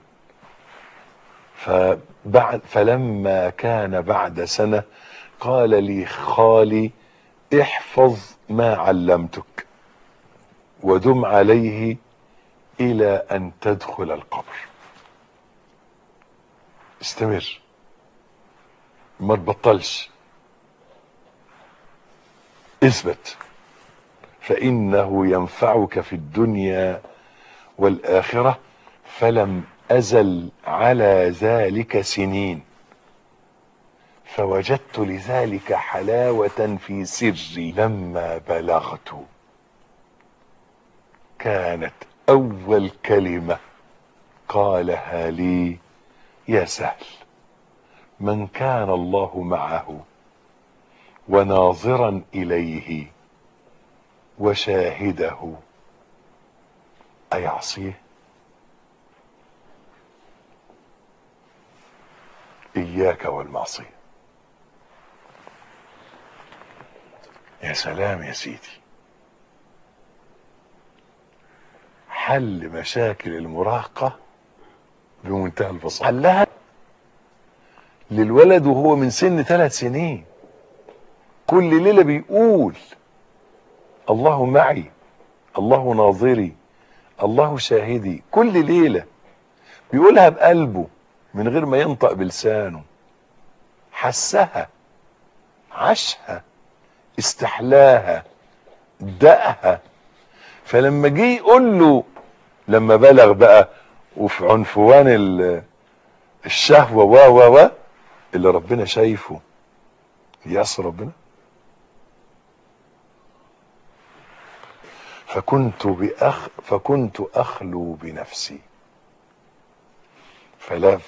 فبعد فلما كان بعد سنة قال لي خالي احفظ ما علمتك ودم عليه إلى أن تدخل القبر استمر ما تبطلش اثبت فإنه ينفعك في الدنيا والآخرة فلم أزل على ذلك سنين فوجدت لذلك حلاوة في سري لما بلغت كانت أول كلمة قالها لي يا سهل من كان الله معه وناظرا إليه وشاهده أيعصيه إياك والمعصية يا سلام يا سيدي حل مشاكل المراهقة بمنتهى البساطة حلها للولد وهو من سن ثلاث سنين كل ليلة بيقول الله معي الله ناظري الله شاهدي كل ليلة بيقولها بقلبه من غير ما ينطق بلسانه حسها عاشها استحلاها دقها فلما جه يقول له لما بلغ بقى وفي عنفوان ال- الشهوة و و و اللي ربنا شايفه يأس ربنا فكنت بأخ فكنت أخلو بنفسي فلا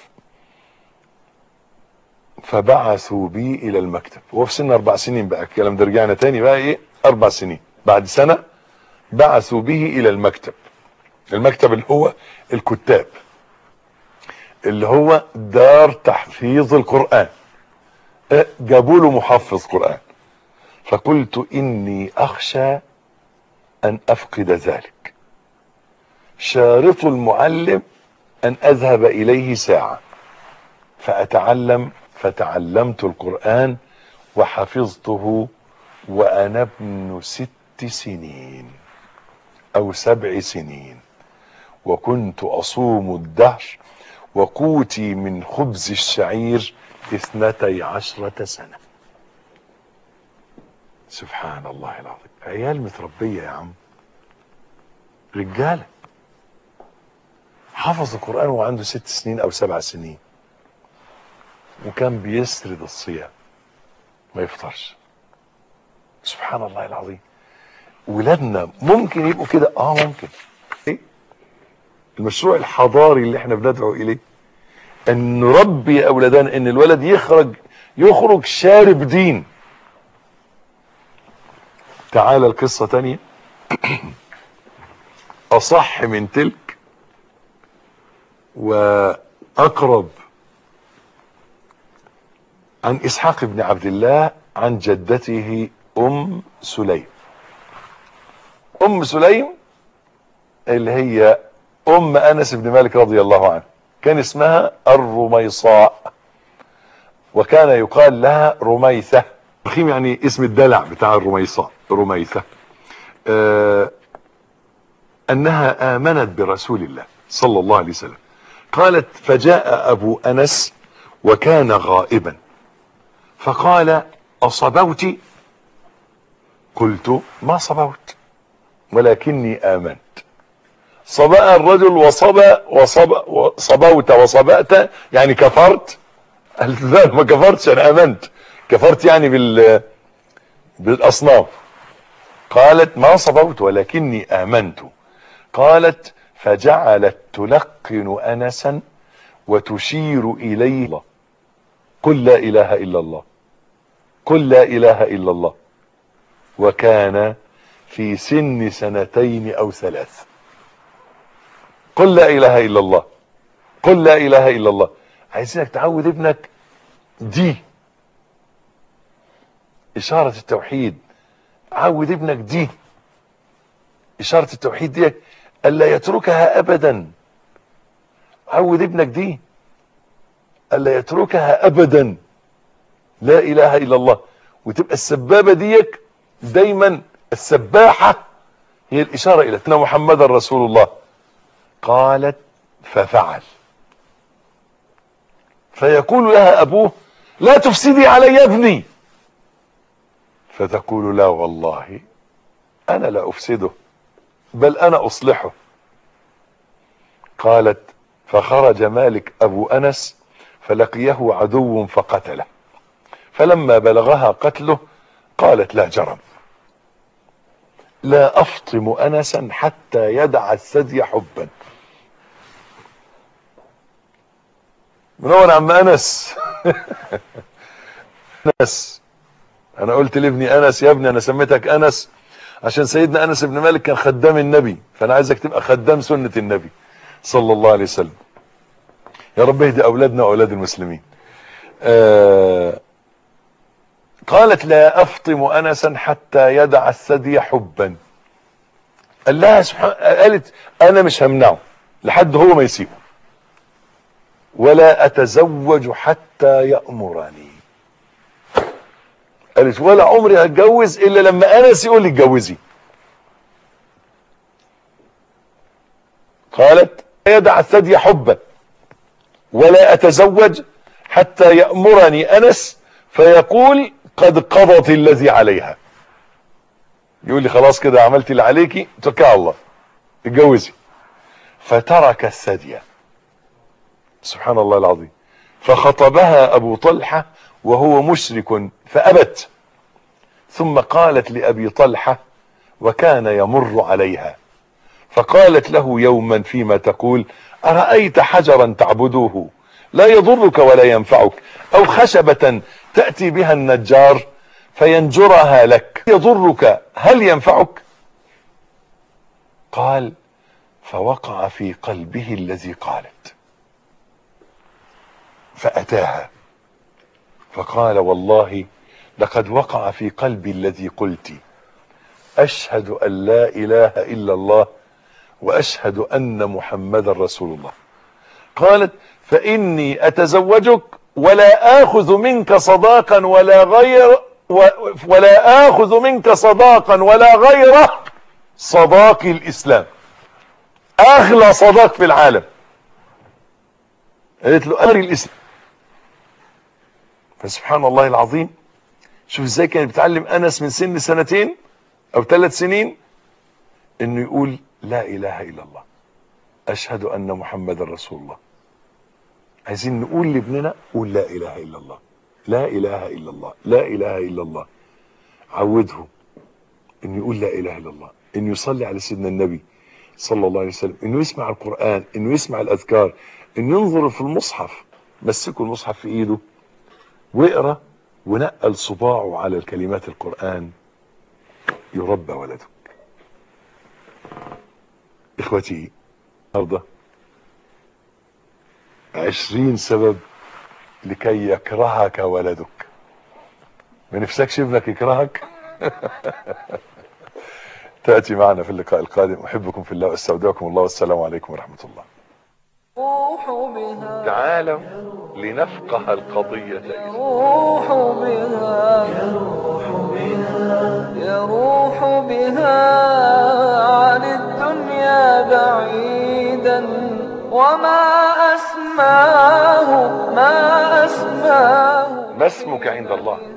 فبعثوا بي إلى المكتب وهو في سن أربع سنين بقى الكلام ده رجعنا تاني بقى إيه أربع سنين بعد سنة بعثوا به إلى المكتب المكتب اللي هو الكتاب اللي هو دار تحفيظ القرآن أه، جابوا له محفظ قرآن فقلت إني أخشى أن أفقد ذلك شارط المعلم أن أذهب إليه ساعة فأتعلم فتعلمت القرآن وحفظته وأنا ابن ست سنين أو سبع سنين وكنت أصوم الدهر وقوتي من خبز الشعير اثنتي عشرة سنة سبحان الله العظيم عيال متربية يا عم رجالة حفظ القرآن وهو عنده ست سنين أو سبع سنين وكان بيسرد الصيام ما يفطرش سبحان الله العظيم ولادنا ممكن يبقوا كده اه ممكن إيه؟ المشروع الحضاري اللي احنا بندعو اليه ان نربي اولادنا ان الولد يخرج يخرج شارب دين تعال القصة تانية اصح من تلك واقرب عن اسحاق بن عبد الله عن جدته ام سليم ام سليم اللي هي ام انس بن مالك رضي الله عنه كان اسمها الرميصاء وكان يقال لها رميثة رخيم يعني اسم الدلع بتاع الرميصاء رميثة آه انها امنت برسول الله صلى الله عليه وسلم قالت فجاء ابو انس وكان غائبا فقال اصبوت قلت ما صبوت ولكني امنت صبأ الرجل وصبأ وصبأ وصبوت وصبأت يعني كفرت قالت لا ما كفرتش انا امنت كفرت يعني بال بالاصنام قالت ما صبوت ولكني امنت قالت فجعلت تلقن انسا وتشير اليه قل لا اله الا الله قل لا اله الا الله وكان في سن سنتين او ثلاث قل لا اله الا الله قل لا اله الا الله عايزينك تعود ابنك دي اشارة التوحيد عود ابنك دي اشارة التوحيد دي الا يتركها ابدا عود ابنك دي الا يتركها ابدا لا اله الا الله وتبقى السبابة ديك دايما السباحة هي الاشارة الى ان محمد رسول الله قالت ففعل فيقول لها ابوه لا تفسدي علي يا ابني فتقول لا والله انا لا افسده بل انا اصلحه قالت فخرج مالك ابو انس فلقيه عدو فقتله فلما بلغها قتله قالت لا جرم لا افطم انسا حتى يدع الثدي حبا منور عم انس انس انا قلت لابني انس يا ابني انا سميتك انس عشان سيدنا انس بن مالك كان خدام النبي فانا عايزك تبقى خدام سنة النبي صلى الله عليه وسلم يا رب اهدي اولادنا واولاد المسلمين آه قالت لا افطم انسا حتى يدع الثدي حبا قال لها سبحان قالت انا مش همنعه لحد هو ما يسيبه ولا اتزوج حتى يأمرني قالت ولا عمري هتجوز الا لما انس يقول لي اتجوزي قالت يدع الثدي حبا ولا اتزوج حتى يأمرني انس فيقول قد قضت الذي عليها يقول لي خلاص كده عملت اللي عليكي توكل على الله اتجوزي فترك الثدي سبحان الله العظيم فخطبها ابو طلحة وهو مشرك فابت ثم قالت لابي طلحة وكان يمر عليها فقالت له يوما فيما تقول ارايت حجرا تعبدوه لا يضرك ولا ينفعك او خشبة تأتي بها النجار فينجرها لك يضرك هل ينفعك قال فوقع في قلبه الذي قالت فأتاها فقال والله لقد وقع في قلبي الذي قلت أشهد أن لا إله إلا الله وأشهد أن محمد رسول الله قالت فإني أتزوجك ولا آخذ منك صداقا ولا غير ولا آخذ منك صداقا ولا غيره صداق الإسلام أغلى صداق في العالم قالت له أمر الإسلام فسبحان الله العظيم شوف ازاي كان بتعلم أنس من سن سنتين أو ثلاث سنين إنه يقول لا إله إلا الله أشهد أن محمد رسول الله عايزين نقول لابننا قول لا اله الا الله لا اله الا الله لا اله الا الله عوده انه يقول لا اله الا الله انه يصلي على سيدنا النبي صلى الله عليه وسلم انه يسمع القرآن انه يسمع الاذكار انه ينظر في المصحف مسكوا المصحف في ايده واقرا ونقل صباعه على الكلمات القرآن يربى ولدك اخوتي النهارده عشرين سبب لكي يكرهك ولدك ما نفسكش ابنك يكرهك تأتي معنا في اللقاء القادم أحبكم في الله واستودعكم الله والسلام عليكم ورحمة الله يروح بها تعالوا لنفقه القضية يروح بها يروح بها عن الدنيا بعيدا وما أسماه ما أسماه ما اسمك عند الله